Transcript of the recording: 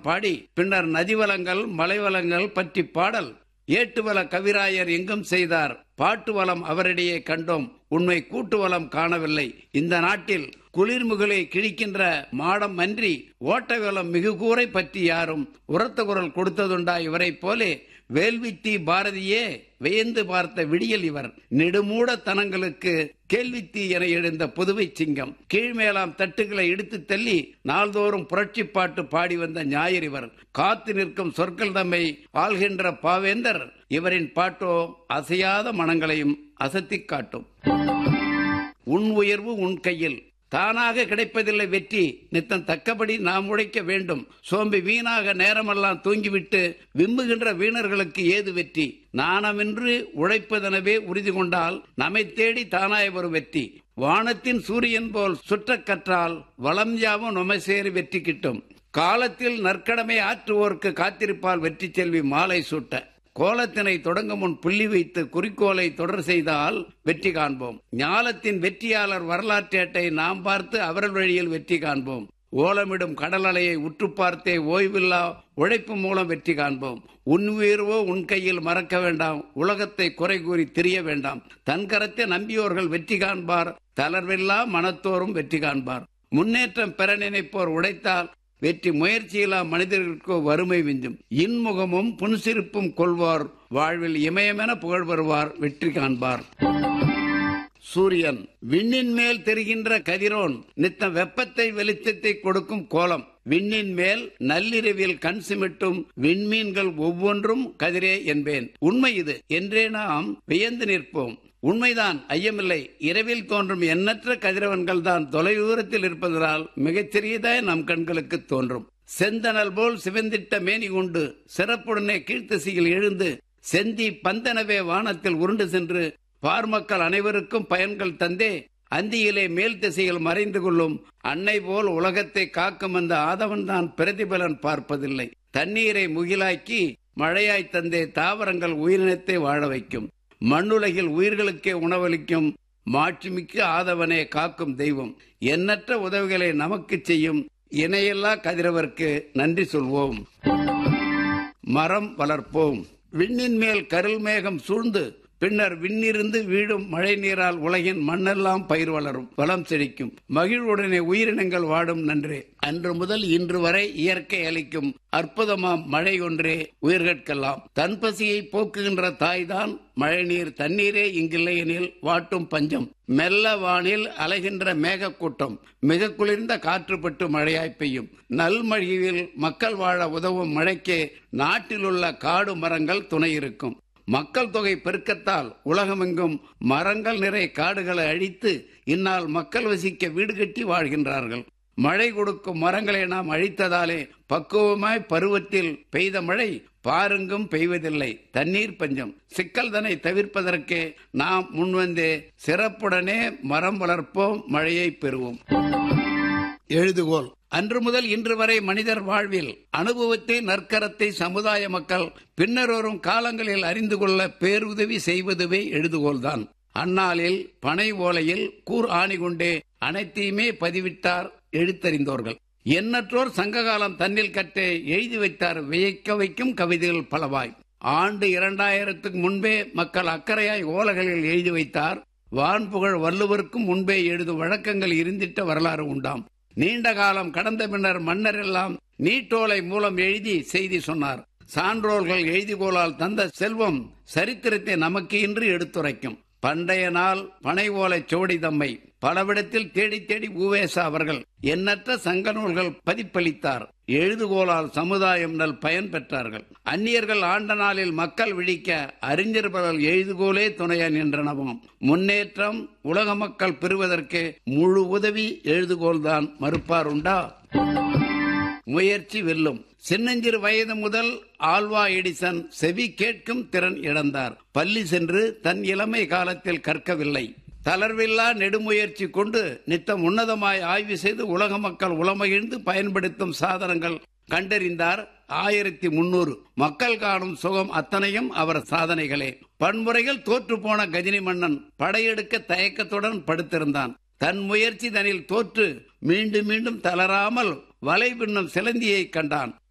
பாடி பின்னர் நதிவளங்கள் மலைவளங்கள் பற்றி பாடல் ஏட்டுவல கவிராயர் எங்கும் செய்தார் பாட்டு வளம் அவரிடையே கண்டோம் உண்மை கூட்டு வளம் காணவில்லை இந்த நாட்டில் குளிர்முகளை கிழிக்கின்ற மாடம் அன்றி ஓட்ட வளம் மிகு கூரை பற்றி யாரும் உரத்த குரல் கொடுத்ததுண்டா இவரைப் போலே வேல்வித்தி பாரதியே வியந்து பார்த்த விடியல் இவர் நெடுமூட தனங்களுக்கு கேள்வித்தி என எழுந்த புதுவை சிங்கம் கீழ்மேலாம் தட்டுகளை இடித்து தள்ளி நாள்தோறும் புரட்சி பாட்டு பாடி வந்த ஞாயிறு இவர் காத்து நிற்கும் சொற்கள் தம்மை ஆள்கின்ற பாவேந்தர் இவரின் பாட்டோ அசையாத மனங்களையும் அசத்திக் காட்டும் உன் உயர்வு உன் கையில் தானாக கிடைப்பதில்லை வெற்றி நித்தம் தக்கபடி நாம் உழைக்க வேண்டும் சோம்பி வீணாக நேரமெல்லாம் தூங்கிவிட்டு விம்புகின்ற வீணர்களுக்கு ஏது வெற்றி நாணமின்றி உழைப்பதெனவே உறுதி கொண்டால் நம்மை தேடி தானாய் வரும் வெற்றி வானத்தின் சூரியன் போல் சுற்றக் கற்றால் வளம் யாவும் நொமை சேரி வெற்றி கிட்டும் காலத்தில் நற்கடமை ஆற்றுவோர்க்கு காத்திருப்பால் வெற்றி செல்வி மாலை சூட்ட கோலத்தினை தொடங்க முன் புள்ளி வைத்து குறிக்கோளை தொடர் செய்தால் வெற்றி காண்போம் ஞாலத்தின் வெற்றியாளர் வரலாற்றேட்டை நாம் பார்த்து அவர்கள் வழியில் வெற்றி காண்போம் ஓலமிடும் கடல் அலையை உற்று பார்த்தே ஓய்வில்லா உழைப்பு மூலம் வெற்றி காண்போம் உன் உயிர்வோ உன் கையில் மறக்க வேண்டாம் உலகத்தை குறை கூறி திரிய வேண்டாம் தன் கரத்தை நம்பியோர்கள் வெற்றி காண்பார் தளர்வில்லா மனத்தோறும் வெற்றி காண்பார் முன்னேற்றம் பெற நினைப்போர் உடைத்தால் வெற்றி முயற்சியில்லா மனிதர்களுக்கு வறுமை விஞ்சும் இன்முகமும் புன்சிரிப்பும் கொள்வார் வாழ்வில் இமயமென புகழ் வருவார் வெற்றி காண்பார் சூரியன் விண்ணின் மேல் தெரிகின்ற கதிரோன் நித்தம் வெப்பத்தை வெளிச்சத்தை கொடுக்கும் கோலம் விண்ணின் மேல் நள்ளிரவில் கண் சிமிட்டும் விண்மீன்கள் ஒவ்வொன்றும் கதிரே என்பேன் உண்மை இது என்றே நாம் வியந்து நிற்போம் உண்மைதான் ஐயமில்லை இரவில் தோன்றும் எண்ணற்ற கதிரவன்கள் தான் தொலைதூரத்தில் இருப்பதனால் மிகச்சிறியதாய் நம் கண்களுக்கு தோன்றும் செந்தனல் போல் சிவந்திட்ட மேனி கொண்டு சிறப்புடனே கீழ்த்திசையில் எழுந்து செந்தி பந்தனவே வானத்தில் உருண்டு சென்று பார்மக்கள் அனைவருக்கும் பயன்கள் தந்தே அந்தியிலே மேல் திசையில் மறைந்து கொள்ளும் அன்னை போல் உலகத்தை காக்கும் அந்த ஆதவன் தான் பிரதிபலன் பார்ப்பதில்லை தண்ணீரை முகிலாக்கி மழையாய் தந்தே தாவரங்கள் உயிரினத்தை வாழ வைக்கும் மண்ணுலகில் உயிர்களுக்கே உணவளிக்கும் மாட்சிமிக்க ஆதவனே காக்கும் தெய்வம் எண்ணற்ற உதவிகளை நமக்கு செய்யும் இணையில்லா கதிரவர்க்கு நன்றி சொல்வோம் மரம் வளர்ப்போம் விண்ணின் மேல் கருள் மேகம் சூழ்ந்து பின்னர் விண்ணிருந்து வீழும் மழை நீரால் உலகின் மண்ணெல்லாம் பயிர் வளரும் வளம் செழிக்கும் மகிழ்வுடனே உயிரினங்கள் வாடும் நன்றே அன்று முதல் இன்று வரை இயற்கை அளிக்கும் அற்புதமாம் மழை ஒன்றே உயிர்கட்கெல்லாம் தன் பசியை போக்குகின்ற தாய்தான் மழைநீர் தண்ணீரே இங்கில்லை எனில் வாட்டும் பஞ்சம் மெல்ல வானில் அலைகின்ற மேகக்கூட்டம் மிக குளிர்ந்த காற்றுப்பட்டு மழையாய் பெய்யும் நல்மழியில் மக்கள் வாழ உதவும் மழைக்கே நாட்டிலுள்ள காடு மரங்கள் துணை இருக்கும் மக்கள் தொகை பெருக்கத்தால் உலகமெங்கும் மரங்கள் நிறை காடுகளை அழித்து இந்நாள் மக்கள் வசிக்க வீடு கட்டி வாழ்கின்றார்கள் மழை கொடுக்கும் மரங்களை நாம் அழித்ததாலே பக்குவமாய் பருவத்தில் பெய்த மழை பாருங்கும் பெய்வதில்லை தண்ணீர் பஞ்சம் சிக்கல்தனை தவிர்ப்பதற்கே நாம் முன்வந்தே சிறப்புடனே மரம் வளர்ப்போம் மழையை பெறுவோம் எழுதுகோள் அன்று முதல் இன்று வரை மனிதர் வாழ்வில் அனுபவத்தை நற்கரத்தை சமுதாய மக்கள் பின்னர் வரும் காலங்களில் அறிந்து கொள்ள பேருதவி செய்வதுவே எழுதுகோள்தான் அந்நாளில் பனை ஓலையில் கூர் ஆணி கொண்டே அனைத்தையுமே பதிவிட்டார் எழுத்தறிந்தோர்கள் எண்ணற்றோர் சங்ககாலம் தன்னில் கட்டே எழுதி வைத்தார் வியக்க வைக்கும் கவிதைகள் பலவாய் ஆண்டு இரண்டாயிரத்துக்கு முன்பே மக்கள் அக்கறையாய் ஓலைகளில் எழுதி வைத்தார் வான்புகழ் வள்ளுவருக்கும் முன்பே எழுதும் வழக்கங்கள் இருந்திட்ட வரலாறு உண்டாம் நீண்ட காலம் கடந்த பின்னர் மன்னர் எல்லாம் நீட்டோலை மூலம் எழுதி செய்தி சொன்னார் சான்றோர்கள் எழுதிகோளால் தந்த செல்வம் சரித்திரத்தை நமக்கு இன்று எடுத்துரைக்கும் பண்டைய நாள் பனை ஓலை சோடி தம்மை பலவிடத்தில் தேடி தேடி ஊவேசா அவர்கள் எண்ணற்ற சங்க நூல்கள் பதிப்பளித்தார் எழுதுகோளால் சமுதாயம் நல் பயன் பெற்றார்கள் அந்நியர்கள் ஆண்ட நாளில் மக்கள் விழிக்க அறிஞர் பலர் எழுதுகோலே துணைய நின்றனவும் முன்னேற்றம் உலக மக்கள் பெறுவதற்கு முழு உதவி எழுதுகோல்தான் மறுப்பார் உண்டா முயற்சி வெல்லும் சின்னஞ்சிறு வயது முதல் ஆல்வா எடிசன் செவி கேட்கும் திறன் இழந்தார் பள்ளி சென்று தன் இளமை காலத்தில் கற்கவில்லை தளர்வில்லா நெடுமுயற்சி கொண்டு நித்தம் உன்னதமாய் ஆய்வு செய்து உலக மக்கள் உளமகிழ்ந்து பயன்படுத்தும் சாதனங்கள் கண்டறிந்தார் ஆயிரத்தி முன்னூறு மக்கள் காணும் சுகம் அத்தனையும் அவர் சாதனைகளே பன்முறைகள் தோற்று போன கஜினி மன்னன் படையெடுக்க தயக்கத்துடன் படுத்திருந்தான் தன் முயற்சி தனில் தோற்று மீண்டும் மீண்டும் தளராமல் வலை பின்னும் சிலந்தியை கண்டான்